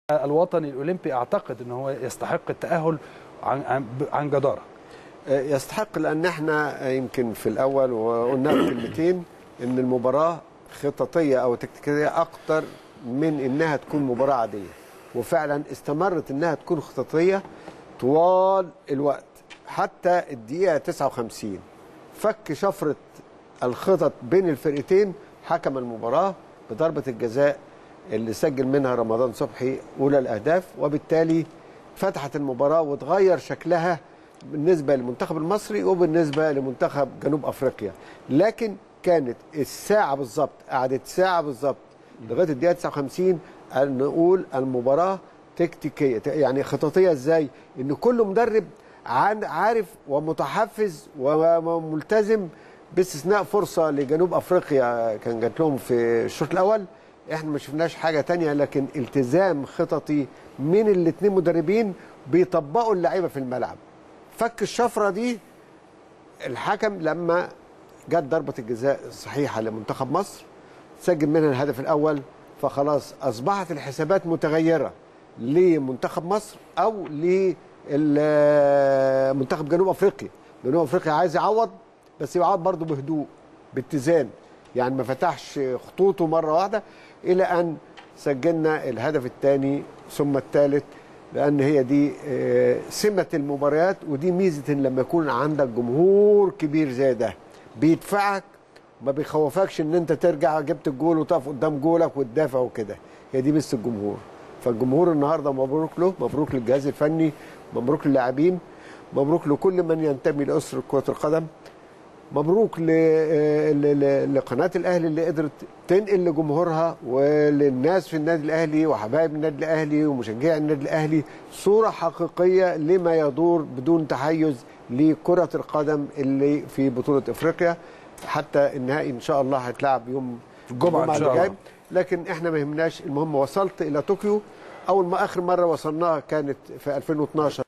الوطني الاولمبي اعتقد ان هو يستحق التاهل عن عن, عن جداره يستحق لان احنا يمكن في الاول وقلنا كلمتين ان المباراه خططيه او تكتيكيه اكتر من انها تكون مباراه عاديه وفعلا استمرت انها تكون خططيه طوال الوقت حتى الدقيقه 59 فك شفره الخطط بين الفرقتين حكم المباراه بضربه الجزاء اللي سجل منها رمضان صبحي اولى الاهداف وبالتالي فتحت المباراه وتغير شكلها بالنسبه للمنتخب المصري وبالنسبه لمنتخب جنوب افريقيا لكن كانت الساعه بالظبط قعدت ساعه بالظبط لغايه الدقيقه 59 أن نقول المباراه تكتيكيه يعني خططيه ازاي ان كل مدرب عن عارف ومتحفز وملتزم باستثناء فرصه لجنوب افريقيا كان جات لهم في الشوط الاول احنا ما شفناش حاجه تانية لكن التزام خططي من الاثنين مدربين بيطبقوا اللعيبه في الملعب فك الشفره دي الحكم لما جت ضربه الجزاء الصحيحه لمنتخب مصر سجل منها الهدف الاول فخلاص اصبحت الحسابات متغيره لمنتخب مصر او لمنتخب جنوب افريقيا جنوب افريقيا عايز يعوض بس يعوض برضه بهدوء باتزان يعني ما فتحش خطوطه مره واحده الى ان سجلنا الهدف الثاني ثم الثالث لان هي دي سمه المباريات ودي ميزه لما يكون عندك جمهور كبير زي ده بيدفعك ما بيخوفكش ان انت ترجع جبت الجول وتقف قدام جولك وتدافع وكده هي دي ميزه الجمهور فالجمهور النهارده مبروك له مبروك للجهاز الفني مبروك للاعبين مبروك لكل من ينتمي لاسره كره القدم مبروك لقناه الاهلي اللي قدرت تنقل لجمهورها وللناس في النادي الاهلي وحبايب النادي الاهلي ومشجعي النادي الاهلي صوره حقيقيه لما يدور بدون تحيز لكره القدم اللي في بطوله افريقيا حتى النهائي ان شاء الله هيتلعب يوم الجمعه ان شاء الله لكن احنا ما يهمناش المهم وصلت الى طوكيو اول ما اخر مره وصلناها كانت في 2012